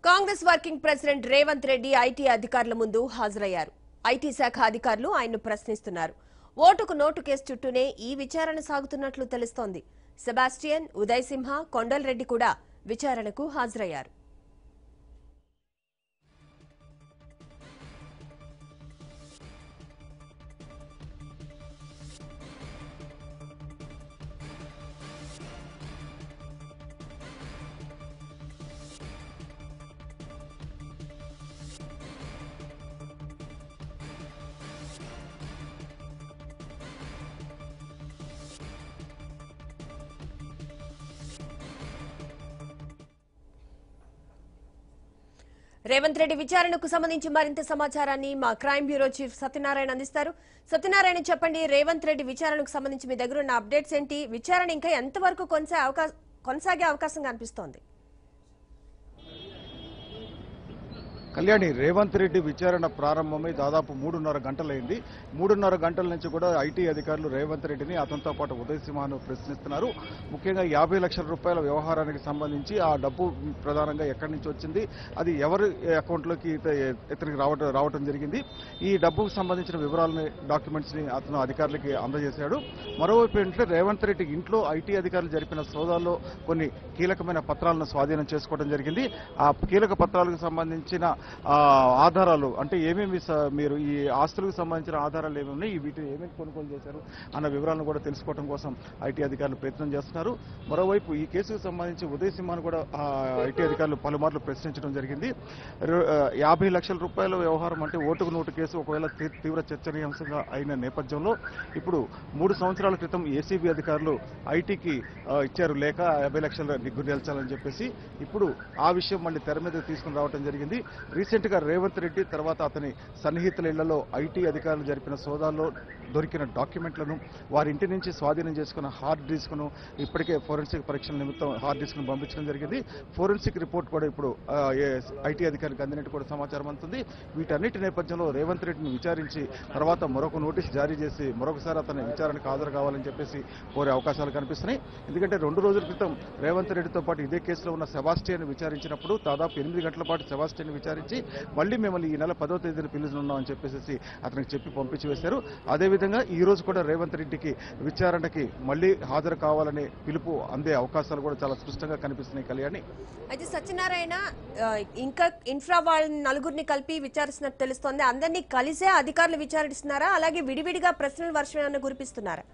Congress working president Revanth Reddy IT అధికారుల ముందు హాజరయ్యారు ఐటీ శాఖ అధికారులు ఆయన్ను ప్రశ్నిస్తున్నారు ఓటుకు నోటు కేసు చుట్టూనే ఈ విచారణ సాగుతున్నట్లు తెలుస్తోంది సెబాస్టియన్ ఉదయ్ సింహ కొండల్ రెడ్డి కూడా విచారణకు హాజరయ్యారు రేవంత్ రెడ్డి విచారణకు సంబంధించి మరింత సమాచారాన్ని మా క్రైమ్ బ్యూరో చీఫ్ సత్యనారాయణ అందిస్తారు సత్యనారాయణ చెప్పండి రేవంత్ రెడ్డి విచారణకు సంబంధించి మీ దగ్గర ఉన్న అప్డేట్స్ ఏంటి విచారణ ఇంకా ఎంతవరకు కొనసా అవకాశం కొనసాగే అవకాశం కనిపిస్తోంది కళ్యాణి రేవంత్ రెడ్డి విచారణ ప్రారంభమై దాదాపు మూడున్నర గంటలైంది మూడున్నర గంటల నుంచి కూడా ఐటీ అధికారులు రేవంత్ రెడ్డిని అతనితో పాటు ఉదయ్ సింహాను ప్రశ్నిస్తున్నారు ముఖ్యంగా యాభై లక్షల రూపాయల వ్యవహారానికి సంబంధించి ఆ డబ్బు ప్రధానంగా ఎక్కడి నుంచి వచ్చింది అది ఎవరి అకౌంట్లోకి ఇత- ఇతనికి రావటం రావటం జరిగింది ఈ డబ్బుకు సంబంధించిన వివరాలని డాక్యుమెంట్స్ ని అతను అధికారులకి అందజేశాడు మరోవైపు ఏంటంటే రేవంత్ రెడ్డి ఇంట్లో ఐటీ అధికారులు జరిపిన సోదాల్లో కొన్ని కీలకమైన పత్రాలను స్వాధీనం చేసుకోవడం జరిగింది ఆ కీలక పత్రాలకు సంబంధించిన ఆ, ఆధారాలు అంటే ఏమేమి స- మీరు ఈ ఆస్తులకు సంబంధించిన ఆధారాలు ఏమేమి ఉన్నాయి వీటిని ఏమేమి కొనుగోలు చేశారు అన్న వివరాలను కూడా తెలుసుకోవడం కోసం ఐటీ అధికారులు ప్రయత్నం చేస్తున్నారు మరోవైపు ఈ కేసుకు సంబంధించి ఉదయ్ సింహాను కూడా ఆ, ఐటీ అధికారులు పలుమార్లు ప్రశ్నించడం జరిగింది రు- ఆ, యాభై లక్షల రూపాయల వ్యవహారం అంటే ఓటుకు నోటు కేసు ఒకవేళ తీ- తీవ్ర చర్చనీయాంశంగా అయిన నేపథ్యంలో ఇప్పుడు మూడు సంవత్సరాల క్రితం ఏసీబీ అధికారులు ఐటీకి ఆ, ఇచ్చారు లేక యాభై లక్షల నిగ్గు నిల్చాలని చెప్పేసి ఇప్పుడు ఆ విషయం మళ్ళీ తెర మీద తీసుకుని రావడం జరిగింది రీసెంట్ గా రేవంత్ రెడ్డి తర్వాత అతని సన్నిహితుల ఇళ్లలో ఐటీ అధికారులు జరిపిన సోదాల్లో దొరికిన డాక్యుమెంట్లను వారి ఇంటి నుంచి స్వాధీనం చేసుకున్న హార్డ్ డిస్క్ను ఇప్పటికే ఫోరెన్సిక్ పరీక్షల నిమిత్తం హార్డ్ డిస్క్ను పంపించడం జరిగింది ఫోరెన్సిక్ రిపోర్ట్ కూడా ఇప్పుడు ఆ, ఏ- ఐటీ అధికారికి అందినట్టు కూడా సమాచారం అందుతుంది వీటన్నిటి నేపథ్యంలో రేవంత్ రెడ్డిని విచారించి తర్వాత మరొక నోటీస్ జారీ చేసి మరొకసారి అతని విచారణకు హాజరు కావాలని చెప్పేసి కోరే అవకాశాలు కనిపిస్తున్నాయి ఎందుకంటే రెండు రోజుల క్రితం రేవంత్ రెడ్డితో పాటు ఇదే కేసులో ఉన్న సెబాస్టియన్ విచారించినప్పుడు దాదాపు ఎనిమిది గంటల పాటు సెబాస్టియన్ విచారించి మళ్ళీ మిమ్మల్ని ఈ నెల పదో తేదీన పిలుచున్నామని చెప్పేసి అతనికి చెప్పి పంపించి వేశారు అదేవిధంగా ఈ రోజు కూడా రేవంత్ రెడ్డికి విచారణకి మళ్ళీ హాజరు కావాలనే పిలుపు అందే అవకాశాలు కూడా చాలా స్పష్టంగా కనిపిస్తున్నాయి కళ్యాణి అయితే సత్యనారాయణ ఆ, ఇంకా ఇన్ఫ్రా వాళ్ళ నలుగురిని కలిపి విచారిస్తున్నట్టు తెలుస్తోంది అందరినీ కలిసే అధికారులు విచారిస్తున్నారా అలాగే విడివిడిగా ప్రశ్నల వర్షం ఏమైనా కురిపిస్తున్నారా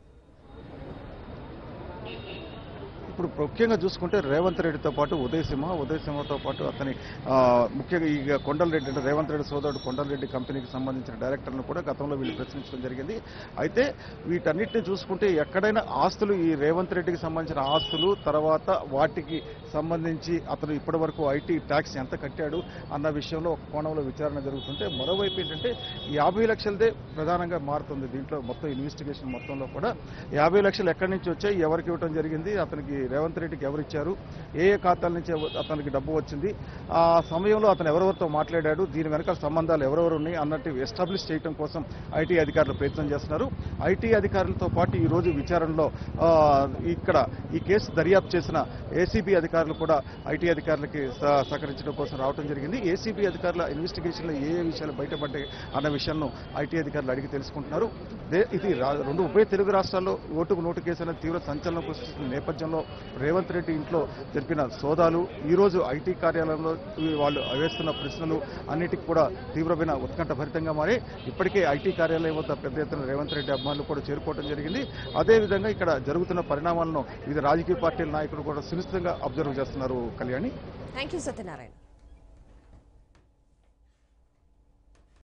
ఇప్పుడు ముఖ్యంగా చూసుకుంటే రేవంత్ రెడ్డితో పాటు ఉదయ్ సింహ ఉదయ్ సింహతో పాటు అతని ఆ, ముఖ్యంగా ఈ కొండలరెడ్డి అంటే రేవంత్ రెడ్డి సోదరుడు కొండలరెడ్డి కంపెనీకి సంబంధించిన డైరెక్టర్లను కూడా గతంలో వీళ్ళు ప్రశ్నించడం జరిగింది అయితే వీటన్నిటిని చూసుకుంటే ఎక్కడైనా ఆస్తులు ఈ రేవంత్ రెడ్డికి సంబంధించిన ఆస్తులు తర్వాత వాటికి సంబంధించి అతను ఇప్పటి వరకు ఐటీ ట్యాక్స్ ఎంత కట్టాడు అన్న విషయంలో ఒక కోణంలో విచారణ జరుగుతుంటే మరోవైపు ఏంటంటే ఈ యాభై లక్షలదే ప్రధానంగా మారుతుంది దీంట్లో మొత్తం ఇన్వెస్టిగేషన్ మొత్తంలో కూడా యాభై లక్షలు ఎక్కడి నుంచి వచ్చాయి ఎవరికి ఇవ్వడం జరిగింది అతనికి రేవంత్ రెడ్డికి ఎవరు ఇచ్చారు ఏ ఏ ఖాతాల నుంచి ఎవ- అతనికి డబ్బు వచ్చింది ఆ సమయంలో అతను ఎవరెవరితో మాట్లాడాడు దీని వెనకాల సంబంధాలు ఎవరెవరు ఉన్నాయి అన్నట్టు ఎస్టాబ్లిష్ చేయడం కోసం ఐటీ అధికారులు ప్రయత్నం చేస్తున్నారు ఐటీ అధికారులతో పాటు ఈ రోజు విచారణలో ఆ, ఇక్కడ ఈ కేసు దర్యాప్తు చేసిన ఏసీబీ అధికారులు కూడా ఐటీ అధికారులకి స- సహకరించడం కోసం రావడం జరిగింది ఏసీబీ అధికారుల ఇన్వెస్టిగేషన్లో ఏ ఏ విషయాలు బయటపడ్డాయి అన్న విషయాలను ఐటీ అధికారులు అడిగి తెలుసుకుంటున్నారు దే- ఇది రా- రెండు ఉభయ తెలుగు రాష్ట్రాల్లో ఓటుకు నోటు కేసు అనేది తీవ్ర సంచలనం సృష్టిస్తున్న నేపథ్యంలో రేవంత్ రెడ్డి ఇంట్లో జరిపిన సోదాలు ఈ రోజు ఐటీ కార్యాలయంలో ఈ వాళ్ళు వేస్తున్న ప్రశ్నలు అన్నిటికీ కూడా తీవ్రమైన ఉత్కంఠ భరితంగా మారి ఇప్పటికే ఐటీ కార్యాలయం వద్ద పెద్ద ఎత్తున రేవంత్ రెడ్డి అభిమానులు కూడా చేరుకోవడం జరిగింది అదేవిధంగా ఇక్కడ జరుగుతున్న పరిణామాలను వివిధ రాజకీయ పార్టీల నాయకులు కూడా సునిశ్చితంగా అబ్జర్వ్ చేస్తున్నారు కళ్యాణి థ్యాంక్ యూ సత్యనారాయణ